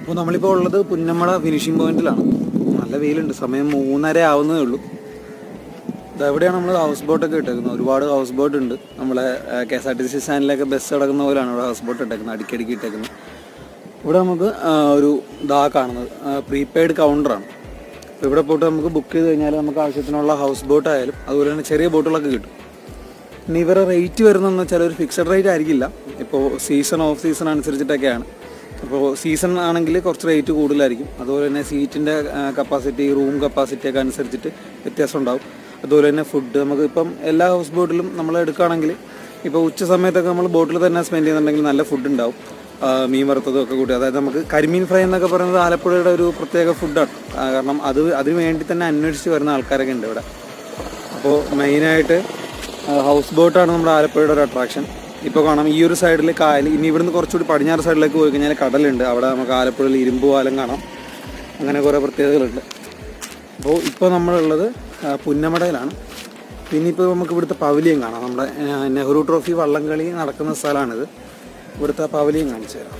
അപ്പോൾ നമ്മളിപ്പോൾ ഉള്ളത് പുന്നമട ഫിനിഷിംഗ് പോയിന്റിലാണ് നല്ല വെയിലുണ്ട് സമയം മൂന്നര ആവുന്നതേ ഉള്ളൂ ഇതെവിടെയാണ് നമ്മൾ ഹൗസ് ബോട്ടൊക്കെ ഇട്ടേക്കുന്നത് ഒരുപാട് ഹൗസ് ബോട്ട് ഉണ്ട് നമ്മളെ K S R T C സ്റ്റാൻഡിലൊക്കെ ബസ് കിടക്കുന്ന പോലെയാണ് ഇവിടെ ഹൗസ് ബോട്ട് ഇട്ടേക്കുന്നത് അടിക്കടിക്ക് ഇട്ടേക്കുന്നത് ഇവിടെ നമുക്ക് ആ, ഒരു ദാ കാണുന്നത് പ്രീപെയ്ഡ് കൗണ്ടറാണ് അപ്പോൾ ഇവിടെ പോയിട്ട് നമുക്ക് ബുക്ക് ചെയ്ത് കഴിഞ്ഞാൽ നമുക്ക് ആവശ്യത്തിനുള്ള ഹൗസ് ബോട്ട് ആയാലും അതുപോലെ തന്നെ ചെറിയ ബോട്ടുകളൊക്കെ കിട്ടും ഇനി ഇവരെ റേറ്റ് വരുന്നതെന്ന് വെച്ചാൽ ഒരു ഫിക്സഡ് റേറ്റ് ആയിരിക്കില്ല ഇപ്പോൾ സീസൺ ഓഫ് സീസൺ അനുസരിച്ചിട്ടൊക്കെയാണ് അപ്പോൾ സീസൺ ആണെങ്കിൽ കുറച്ച് റേറ്റ് കൂടുതലായിരിക്കും അതുപോലെ തന്നെ സീറ്റിൻ്റെ കപ്പാസിറ്റി റൂം കപ്പാസിറ്റി ഒക്കെ അനുസരിച്ചിട്ട് വ്യത്യാസം ഉണ്ടാവും അതുപോലെ തന്നെ ഫുഡ് നമുക്ക് ഇപ്പം എല്ലാ ഹൗസ് ബോട്ടിലും നമ്മൾ എടുക്കുകയാണെങ്കിൽ ഇപ്പോൾ ഉച്ച സമയത്തൊക്കെ നമ്മൾ ബോട്ടിൽ തന്നെ സ്പെൻഡ് ചെയ്യുന്നുണ്ടെങ്കിൽ നല്ല ഫുഡ് ഉണ്ടാവും ആ, മീൻ വറുത്തതും ഒക്കെ കൂടി അതായത് നമുക്ക് കരിമീൻ ഫ്രൈ എന്നൊക്കെ പറയുന്നത് ആലപ്പുഴയുടെ ഒരു പ്രത്യേക ഫുഡാണ് കാരണം അത് അതിന് വേണ്ടി തന്നെ അന്വേഷിച്ച് വരുന്ന ആൾക്കാരൊക്കെ ഉണ്ട് ഇവിടെ അപ്പോൾ മെയിനായിട്ട് ഹൗസ് ബോട്ടാണ് നമ്മുടെ ആലപ്പുഴയുടെ ഒരു അട്രാക്ഷൻ ഇപ്പോൾ കാണാം ഈ ഒരു സൈഡിൽ കായൽ ഇനി ഇവിടുന്ന് കുറച്ചുകൂടി പടിഞ്ഞാറ് സൈഡിലേക്ക് പോയി കഴിഞ്ഞാൽ കടലുണ്ട് അവിടെ നമുക്ക് ആലപ്പുഴയിൽ ഇരുമ്പ് പാലം കാണാം അങ്ങനെ കുറേ പ്രത്യേകതകളുണ്ട് അപ്പോൾ ഇപ്പോൾ നമ്മളുള്ളത് ആ, പുന്നമടയിലാണ് പിന്നെ ഇപ്പോൾ നമുക്ക് ഇവിടുത്തെ പവലിയൻ കാണാം നമ്മുടെ ആ, നെഹ്റു ട്രോഫി വള്ളംകളി നടക്കുന്ന സ്ഥലമാണിത് ഇവിടുത്തെ പവലിയൻ കാണിച്ചു തരാം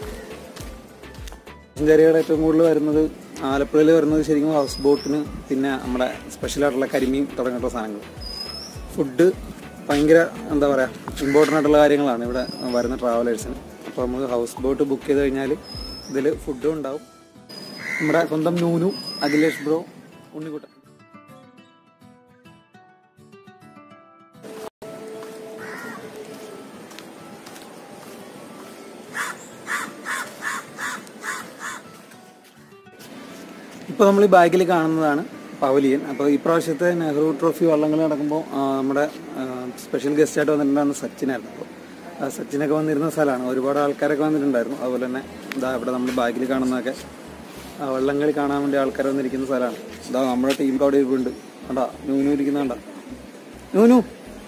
സഞ്ചാരികൾ ഏറ്റവും കൂടുതൽ വരുന്നത് ആലപ്പുഴയിൽ വരുന്നത് ശരിക്കും ഹൗസ് ബോട്ടിന് പിന്നെ നമ്മുടെ സ്പെഷ്യലായിട്ടുള്ള കരിമീൻ തുടങ്ങിയിട്ടുള്ള സാധനങ്ങൾ ഫുഡ് ഭയങ്കര എന്താ പറയുക ഇമ്പോർട്ടൻ്റ് ആയിട്ടുള്ള കാര്യങ്ങളാണ് ഇവിടെ വരുന്ന ട്രാവലേഴ്സിന് അപ്പോൾ നമുക്ക് ഹൗസ് ബോട്ട് ബുക്ക് ചെയ്ത് കഴിഞ്ഞാൽ ഇതിൽ ഫുഡും ഉണ്ടാവും നമ്മുടെ സ്വന്തം നൂനു അഖിലേഷ് ബ്രോ ഉണ്ണിക്കുട്ടൻ ഇപ്പോൾ നമ്മൾ ഈ ബാഗിൽ കാണുന്നതാണ് പവലിയൻ അപ്പോൾ ഈ പ്രാവശ്യത്തെ നെഹ്റു ട്രോഫി വള്ളങ്ങൾ നടക്കുമ്പോൾ ആ, നമ്മുടെ സ്പെഷ്യൽ ഗസ്റ്റായിട്ട് വന്നിട്ടുണ്ടായിരുന്ന സച്ചിനായിരുന്നു അപ്പോൾ ആ, സച്ചിനൊക്കെ വന്നിരുന്ന സ്ഥലമാണ് ഒരുപാട് ആൾക്കാരൊക്കെ വന്നിട്ടുണ്ടായിരുന്നു അതുപോലെ തന്നെ ഇതാ ഇവിടെ നമ്മൾ ബാഗിൽ കാണുന്നതൊക്കെ ആ, വള്ളംകളി കാണാൻ വേണ്ടി ആൾക്കാർ വന്നിരിക്കുന്ന സ്ഥലമാണ് ഇതാ നമ്മുടെ ടീം അവിടെ ഇരിപ്പുണ്ട് കണ്ടാ നൂനു ഇരിക്കുന്ന കണ്ടാ നൂനു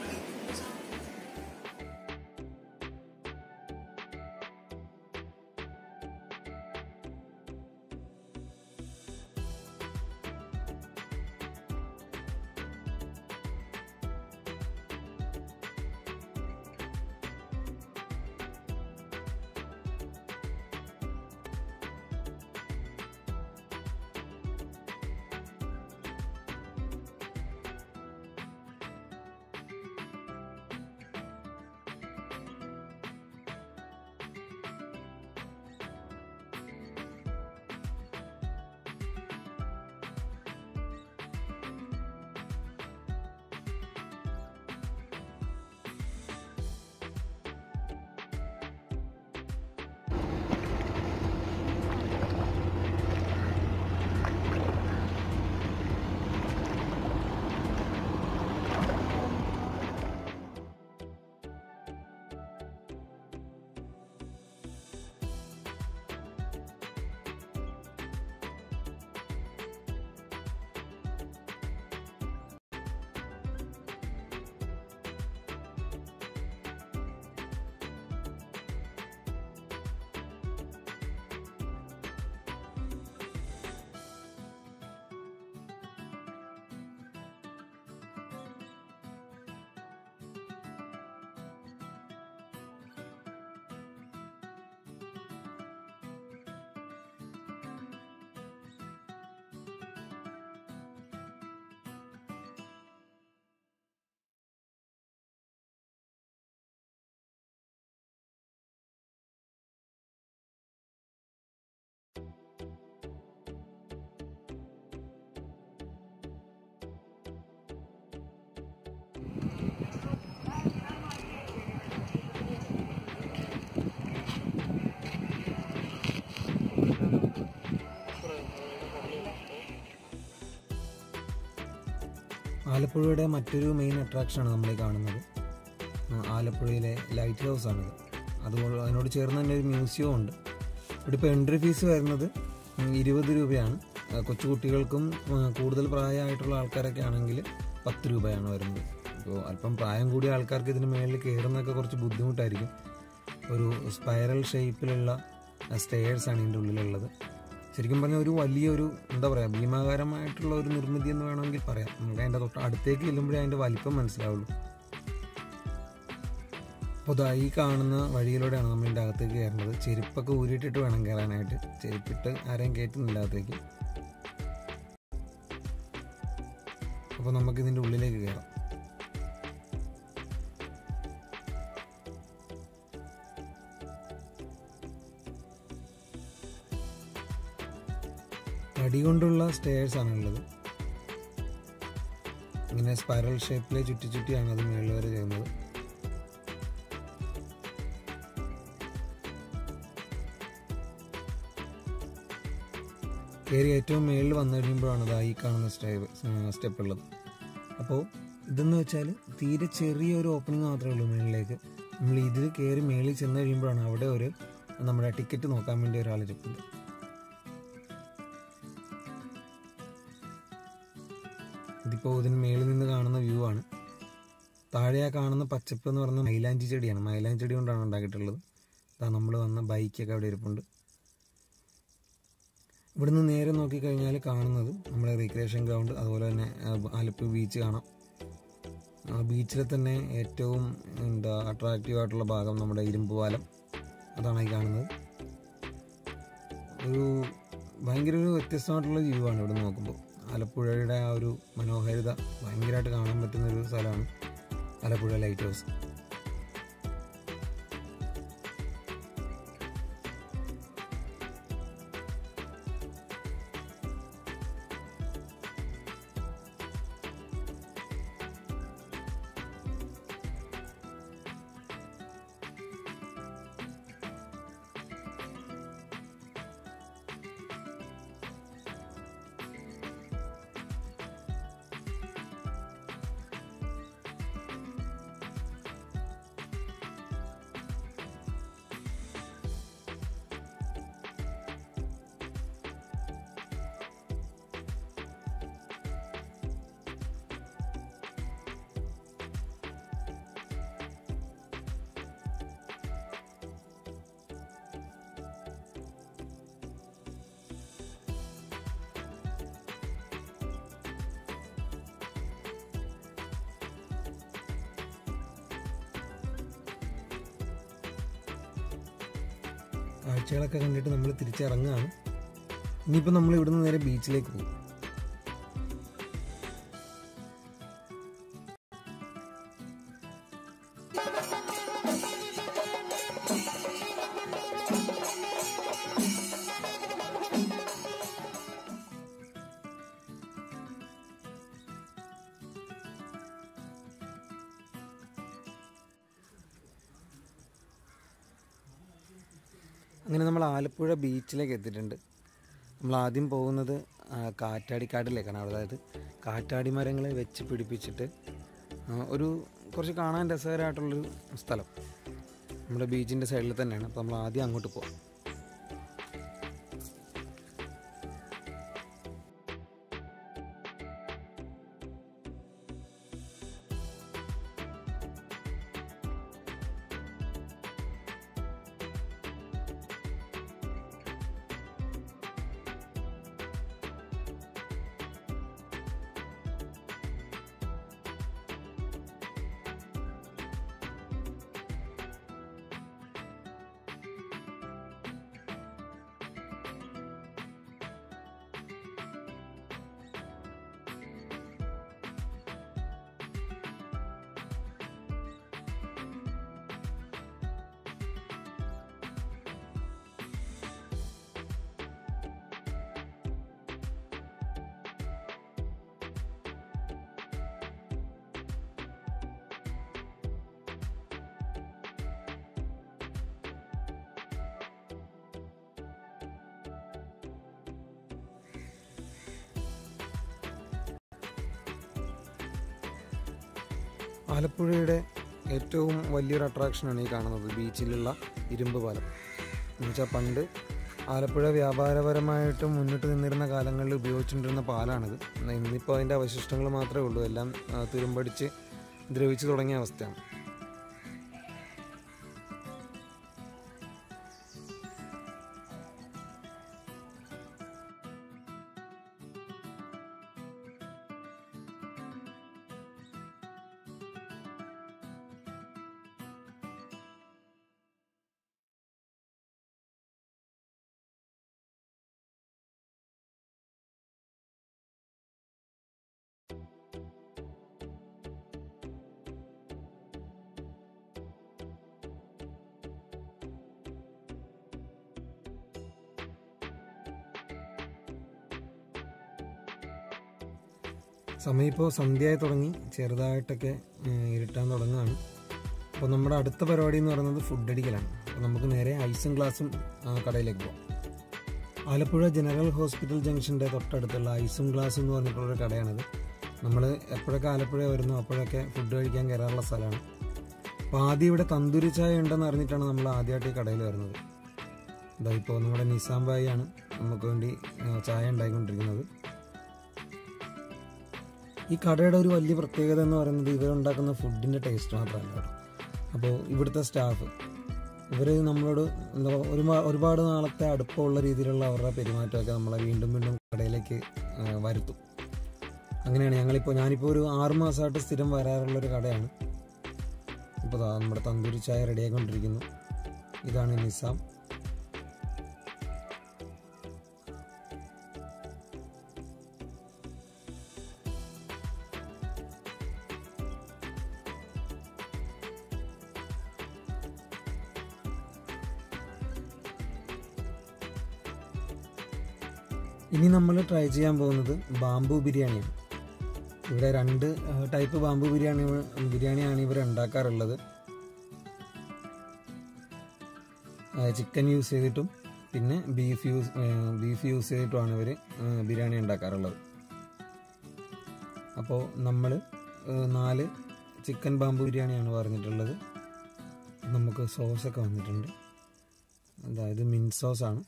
ആലപ്പുഴയുടെ മറ്റൊരു മെയിൻ അട്രാക്ഷനാണ് നമ്മൾ ഈ കാണുന്നത് ആ, ആലപ്പുഴയിലെ ലൈറ്റ് ഹൗസ് ആണിത് അതുകൊണ്ട് അതിനോട് ചേർന്ന് തന്നെ ഒരു മ്യൂസിയവും ഉണ്ട് ഇവിടെ ഇപ്പോൾ എൻട്രി ഫീസ് വരുന്നത് ഉം, ഇരുപത് രൂപയാണ് ആ, കൊച്ചുകുട്ടികൾക്കും ആ, കൂടുതൽ പ്രായമായിട്ടുള്ള ആൾക്കാരൊക്കെ ആണെങ്കിൽ പത്ത് രൂപയാണ് വരുന്നത് അപ്പോൾ അല്പം പ്രായം കൂടിയ ആൾക്കാർക്ക് ഇതിന് മേളിൽ കയറുന്നതൊക്കെ കുറച്ച് ബുദ്ധിമുട്ടായിരിക്കും ഒരു സ്പൈറൽ ഷേപ്പിലുള്ള സ്റ്റേഴ്സാണ് ഇതിൻ്റെ ഉള്ളിലുള്ളത് ശരിക്കും പറഞ്ഞാൽ ഒരു വലിയൊരു എന്താ പറയുക ഭീമാകാരമായിട്ടുള്ള ഒരു നിർമ്മിതി എന്ന് വേണമെങ്കിൽ പറയാം നമുക്ക് അതിൻ്റെ തൊട്ട് അടുത്തേക്ക് ചെല്ലുമ്പോഴേ അതിൻ്റെ വലിപ്പം മനസ്സിലാവുള്ളൂ അപ്പോൾ ഇതാ ഈ കാണുന്ന വഴിയിലൂടെയാണ് നമ്മൾ ഇതിൻ്റെ അകത്തേക്ക് കയറേണ്ടത് ചെരുപ്പൊക്കെ ഊരിയിട്ടിട്ട് വേണം കയറാനായിട്ട് ചെരുപ്പിട്ട് ആരെയും കയറ്റുന്നില്ല അകത്തേക്ക് അപ്പോൾ നമുക്ക് ഇതിൻ്റെ ഉള്ളിലേക്ക് കയറാം തടി കൊണ്ടുള്ള സ്റ്റേഴ്സ് ആണുള്ളത് ഇങ്ങനെ സ്പൈറൽ ഷേപ്പിൽ ചുറ്റി ചുറ്റിയാണ് അത് മുകളിൽ വരെ ചെയ്യുന്നത് കയറി ഏറ്റവും മുകളിൽ വന്നു കഴിയുമ്പോഴാണ് ഇതാ ഈ കാണുന്ന സ്റ്റെപ്പ് സ്റ്റെപ്പ് ഉള്ളത് അപ്പോൾ ഇതെന്ന് വെച്ചാൽ തീരെ ചെറിയൊരു ഓപ്പണിംഗ് മാത്രമേ ഉള്ളൂ മുകളിലേക്ക് നമ്മൾ ഇതിൽ കയറി മേളിൽ ചെന്ന് കഴിയുമ്പോഴാണ് അവിടെ ഒരു നമ്മുടെ ടിക്കറ്റ് നോക്കാൻ വേണ്ടി ഒരാൾ ഇരിപ്പുണ്ട് ഇതിപ്പോൾ ഇതിന് മേളിൽ നിന്ന് കാണുന്ന വ്യൂ ആണ് താഴെ ആ കാണുന്ന പച്ചപ്പ് എന്ന് പറയുന്നത് മൈലാഞ്ചി ചെടിയാണ് മൈലാഞ്ചി ചെടി കൊണ്ടാണ് ഉണ്ടാക്കിയിട്ടുള്ളത് അതാ നമ്മൾ വന്ന ബൈക്കൊക്കെ അവിടെ ഇരിപ്പുണ്ട് ഇവിടുന്ന് നേരെ നോക്കിക്കഴിഞ്ഞാൽ കാണുന്നത് നമ്മുടെ റീക്രിയേഷൻ ഗ്രൗണ്ട് അതുപോലെ തന്നെ ആ, ആലപ്പുഴ ബീച്ച് കാണാം ആ ബീച്ചിലെ തന്നെ ഏറ്റവും എന്താ അട്രാക്റ്റീവ് ആയിട്ടുള്ള ഭാഗം നമ്മുടെ ഇരുമ്പ് പാലം അതാണ് ഈ കാണുന്നത് ഒരു ഭയങ്കര ഒരു വ്യത്യസ്തമായിട്ടുള്ള വ്യൂ ആണ് ഇവിടെ നോക്കുമ്പോൾ ആലപ്പുഴയുടെ ആ ഒരു മനോഹാരിത ഭയങ്കരമായിട്ട് കാണാൻ പറ്റുന്ന ഒരു സ്ഥലമാണ് ആലപ്പുഴ ലൈറ്റ് ഹൗസ് കാഴ്ചകളൊക്കെ കണ്ടിട്ട് നമ്മൾ തിരിച്ചിറങ്ങുകയാണ് ഇനിയിപ്പോൾ നമ്മൾ ഇവിടുന്ന് നേരെ ബീച്ചിലേക്ക് പോകും അങ്ങനെ നമ്മൾ ആലപ്പുഴ ബീച്ചിലേക്ക് എത്തിയിട്ടുണ്ട് നമ്മൾ ആദ്യം പോകുന്നത് ആ, കാറ്റാടിക്കാട്ടിലേക്കാണ് അവിടെ അതായത് കാറ്റാടി മരങ്ങളെ വെച്ച് പിടിപ്പിച്ചിട്ട് ആ, ഒരു കുറച്ച് കാണാൻ രസകരമായിട്ടുള്ളൊരു സ്ഥലം നമ്മുടെ ബീച്ചിൻ്റെ സൈഡിൽ തന്നെയാണ് അപ്പോൾ നമ്മൾ ആദ്യം അങ്ങോട്ട് പോകാം ആലപ്പുഴയുടെ ഏറ്റവും വലിയൊരു അട്രാക്ഷനാണ് ഈ കാണുന്നത് ബീച്ചിലുള്ള ഇരുമ്പ് പാലം എന്നുവെച്ചാൽ പണ്ട് ആലപ്പുഴ വ്യാപാരപരമായിട്ട് മുന്നിട്ട് നിന്നിരുന്ന കാലങ്ങളിൽ ഉപയോഗിച്ചുകൊണ്ടിരുന്ന പാലാണിത് എന്നാൽ ഇന്നിപ്പോൾ അതിൻ്റെ അവശിഷ്ടങ്ങൾ മാത്രമേ ഉള്ളൂ എല്ലാം ആ, തുരുമ്പടിച്ച് ദ്രവിച്ചു തുടങ്ങിയ അവസ്ഥയാണ് സമയം ഇപ്പോൾ സന്ധ്യയായി തുടങ്ങി ചെറുതായിട്ടൊക്കെ ഏഹ്, ഇരുട്ടാൻ തുടങ്ങുകയാണ് അപ്പോൾ നമ്മുടെ അടുത്ത പരിപാടി എന്ന് പറയുന്നത് ഫുഡ് അടിക്കലാണ് അപ്പോൾ നമുക്ക് നേരെ ഐസും ഗ്ലാസും ആ, കടയിലേക്ക് പോകാം ആലപ്പുഴ ജനറൽ ഹോസ്പിറ്റൽ ജംഗ്ഷൻ്റെ തൊട്ടടുത്തുള്ള ഐസും ഗ്ലാസ് എന്ന് പറഞ്ഞിട്ടുള്ളൊരു കടയാണിത് നമ്മൾ എപ്പോഴൊക്കെ ആലപ്പുഴ വരുന്നു അപ്പോഴൊക്കെ ഫുഡ് കഴിക്കാൻ കയറാറുള്ള സ്ഥലമാണ് അപ്പോൾ ആദ്യം ഇവിടെ തന്തൂരി ചായ ഉണ്ടെന്ന് അറിഞ്ഞിട്ടാണ് നമ്മൾ ആദ്യമായിട്ട് ഈ കടയിൽ വരുന്നത് ഇതാ ഇപ്പോൾ നമ്മുടെ നിസാം ബായിയാണ് നമുക്ക് വേണ്ടി ആ, ചായ ഉണ്ടാക്കിക്കൊണ്ടിരിക്കുന്നത് ഈ കടയുടെ ഒരു വലിയ പ്രത്യേകത എന്ന് പറയുന്നത് ഇവരുണ്ടാക്കുന്ന ഫുഡിൻ്റെ ടേസ്റ്റ് മാത്രമല്ല കേട്ടോ അപ്പോൾ ഇവിടുത്തെ സ്റ്റാഫ് ഇവർ നമ്മളോട് എന്താ ഒരുപാട് ഒരുപാട് നാളത്തെ അടുപ്പമുള്ള രീതിയിലുള്ള അവരുടെ പെരുമാറ്റമൊക്കെ നമ്മളെ വീണ്ടും വീണ്ടും കടയിലേക്ക് ആ, വരുത്തും അങ്ങനെയാണ് ഞങ്ങളിപ്പോൾ ഞാനിപ്പോൾ ഒരു ആറ് മാസമായിട്ട് സ്ഥിരം വരാറുള്ള ഒരു കടയാണ് ഇപ്പോൾ ദാ നമ്മുടെ തന്തൂരി ചായ റെഡിയായിക്കൊണ്ടിരിക്കുന്നു ഇതാണ് നിസാം ഇനി നമ്മൾ ട്രൈ ചെയ്യാൻ പോകുന്നത് ബാംബു ബിരിയാണിയാണ് ഇവിടെ രണ്ട് ടൈപ്പ് ബാംബു ബിരിയാണി ബിരിയാണിയാണ് ഇവർ ഉണ്ടാക്കാറുള്ളത് ചിക്കൻ യൂസ് ചെയ്തിട്ടും പിന്നെ ബീഫ് യൂസ് ബീഫ് യൂസ് ചെയ്തിട്ടുമാണ് ഇവർ ബിരിയാണി ഉണ്ടാക്കാറുള്ളത് അപ്പോൾ നമ്മൾ നാല് ചിക്കൻ ബാംബു ബിരിയാണിയാണ് പറഞ്ഞിട്ടുള്ളത് നമുക്ക് സോസൊക്കെ വന്നിട്ടുണ്ട് അതായത് മിൻ സോസാണ്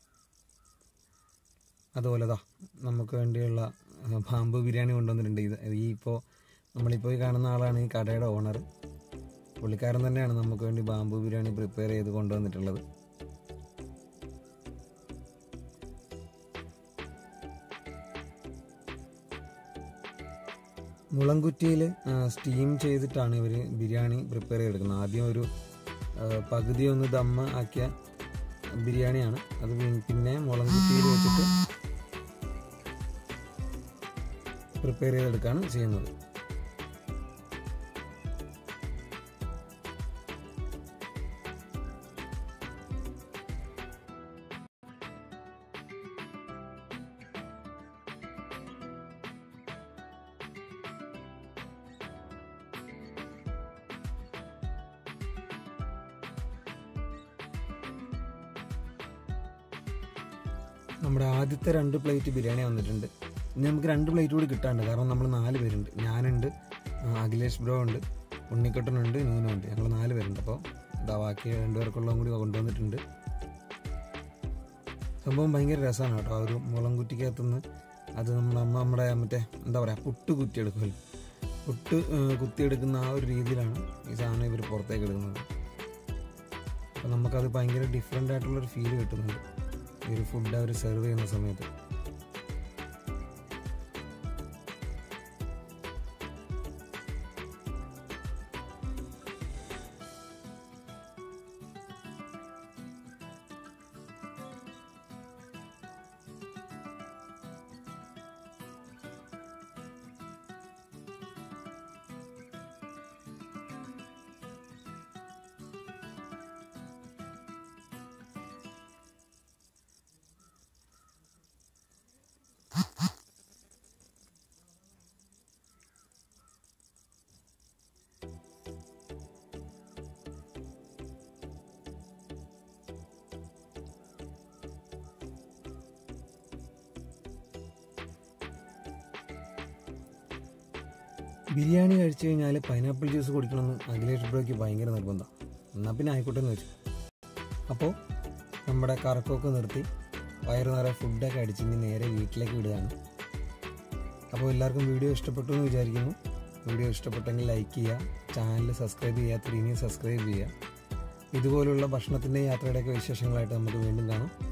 അതുപോലെ ദാ നമുക്ക് വേണ്ടിയുള്ള ആ, ബാമ്പു ബിരിയാണി കൊണ്ടുവന്നിട്ടുണ്ട് ഇത് ഈ ഇപ്പോൾ നമ്മളിപ്പോൾ ഈ കാണുന്ന ആളാണ് ഈ കടയുടെ ഓണർ പുള്ളിക്കാരൻ തന്നെയാണ് നമുക്ക് വേണ്ടി ബാമ്പു ബിരിയാണി പ്രിപ്പയർ ചെയ്ത് കൊണ്ടുവന്നിട്ടുള്ളത് മുളങ്കുറ്റിയിൽ സ്റ്റീം ചെയ്തിട്ടാണ് ഇവർ ബിരിയാണി പ്രിപ്പയർ ചെയ്തെടുക്കുന്നത് ആദ്യം ഒരു ആ, പകുതി ഒന്ന് ദമ്മ ആക്കിയ ബിരിയാണിയാണ് അത് പി- പിന്നെ മുളങ്കുറ്റിയിൽ വെച്ചിട്ട് പ്രിപ്പയർ ചെയ്തെടുക്കുകയാണ് ചെയ്യുന്നത് നമ്മുടെ ആദ്യത്തെ രണ്ട് പ്ലേറ്റ് ബിരിയാണി വന്നിട്ടുണ്ട് ഇനി നമുക്ക് രണ്ട് പ്ലേറ്റ് കൂടി കിട്ടാണ്ട് കാരണം നമ്മൾ നാല് പേരുണ്ട് ഞാനുണ്ട് ആ, അഖിലേഷ് ബ്രോ ഉണ്ട് ഉണ്ണിക്കുട്ടനുണ്ട് നൂനുണ്ട് ഞങ്ങൾ നാല് പേരുണ്ട് അപ്പോൾ ഇതാ ബാക്കി രണ്ടുപേർക്കുള്ളതും കൂടി കൊണ്ടുവന്നിട്ടുണ്ട് സംഭവം ഭയങ്കര രസമാണ് കേട്ടോ ആ ഒരു മുളംകുറ്റിക്കകത്തുനിന്ന് അത് നമ്മുടെ അമ്മ നമ്മുടെ മറ്റേ എന്താ പറയുക പുട്ട് കുത്തിയെടുക്കുമല്ലോ പുട്ട് ഏ, കുത്തിയെടുക്കുന്ന ആ ഒരു രീതിയിലാണ് ഈ സാധനം ഇവർ പുറത്തേക്ക് എടുക്കുന്നത് അപ്പം നമുക്കത് ഭയങ്കര ഡിഫറെൻ്റ് ആയിട്ടുള്ളൊരു ഫീൽ കിട്ടുന്നുണ്ട് ഈ ഒരു ഫുഡ് അവർ സെർവ് ചെയ്യുന്ന സമയത്ത് ബിരിയാണി കഴിച്ചു കഴിഞ്ഞാൽ പൈനാപ്പിൾ ജ്യൂസ് കുടിക്കണമെന്ന് അഖിലേഷ് ബ്രോയ്ക്ക് ഭയങ്കര നിർബന്ധം എന്നാൽ പിന്നെ ആയിക്കോട്ടെ എന്ന് വെച്ചു അപ്പോൾ നമ്മുടെ കറക്കമൊക്കെ നിർത്തി വയറു നിറയെ ഫുഡൊക്കെ അടിച്ച് ഇനി നേരെ വീട്ടിലേക്ക് വിടുകയാണ് അപ്പോൾ എല്ലാവർക്കും വീഡിയോ ഇഷ്ടപ്പെട്ടു എന്ന് വിചാരിക്കുന്നു വീഡിയോ ഇഷ്ടപ്പെട്ടെങ്കിൽ ലൈക്ക് ചെയ്യുക ചാനൽ സബ്സ്ക്രൈബ് ചെയ്യാത്തവർ ഇനിയും സബ്സ്ക്രൈബ് ചെയ്യുക ഇതുപോലുള്ള ഭക്ഷണത്തിൻ്റെ യാത്രയുടെയൊക്കെ വിശേഷങ്ങളായിട്ട് നമുക്ക് വീണ്ടും കാണാം